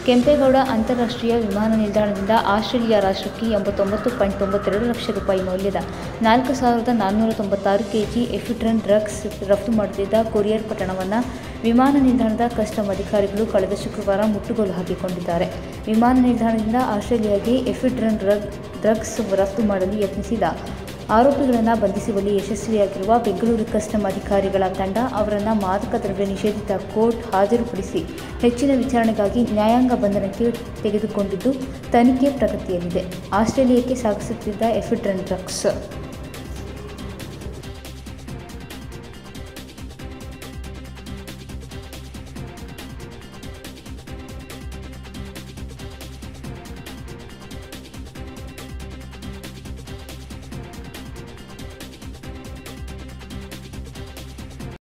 ಕೆಂಪೇಗೌಡ ಅಂತಾರಾಷ್ಟ್ರೀಯ ವಿಮಾನ ನಿಲ್ದಾಣದಿಂದ ಆಸ್ಟ್ರೇಲಿಯಾ ರಾಷ್ಟ್ರಕ್ಕೆ ಎಂಬತ್ತೊಂಬತ್ತು ಪಾಯಿಂಟ್ ತೊಂಬತ್ತೆರಡು ಲಕ್ಷ ರೂಪಾಯಿ ಮೌಲ್ಯದ ನಾಲ್ಕು ಸಾವಿರದ ನಾನ್ನೂರ ತೊಂಬತ್ತಾರು ಕೆಜಿ ಎಫಿಡ್ರನ್ ಡ್ರಗ್ಸ್ ರಫ್ತು ಮಾಡುತ್ತಿದ್ದ ಕೊರಿಯರ್ ಪಟ್ಟಣವನ್ನು ವಿಮಾನ ನಿಲ್ದಾಣದ ಕಸ್ಟಮ್ ಅಧಿಕಾರಿಗಳು ಕಳೆದ ಶುಕ್ರವಾರ ಮುಟ್ಟುಗೋಲು ಹಾಕಿಕೊಂಡಿದ್ದಾರೆ ವಿಮಾನ ನಿಲ್ದಾಣದಿಂದ ಆಸ್ಟ್ರೇಲಿಯಾಗೆ ಎಫಿಡ್ರನ್ ಡ್ರಗ್ ಡ್ರಗ್ಸ್ ರಫ್ತು ಮಾಡಲು ಯತ್ನಿಸಿದ ಆರೋಪಿಗಳನ್ನು ಬಂಧಿಸುವಲ್ಲಿ ಯಶಸ್ವಿಯಾಗಿರುವ ಬೆಂಗಳೂರು ಕಸ್ಟಮ್ ಅಧಿಕಾರಿಗಳ ತಂಡ ಅವರನ್ನು ಮಾದಕ ದ್ರವ್ಯ ನಿಷೇಧಿತ ಕೋರ್ಟ್ ಹಾಜರುಪಡಿಸಿ ಹೆಚ್ಚಿನ ವಿಚಾರಣೆಗಾಗಿ ನ್ಯಾಯಾಂಗ ಬಂಧನಕ್ಕೆ ತೆಗೆದುಕೊಂಡಿದ್ದು ತನಿಖೆ ಪ್ರಗತಿಯಲ್ಲಿದೆ ಆಸ್ಟ್ರೇಲಿಯಾಕ್ಕೆ ಸಾಗಿಸುತ್ತಿದ್ದ ಎಫಿಡ್ರನ್ ಡ್ರಗ್ಸ್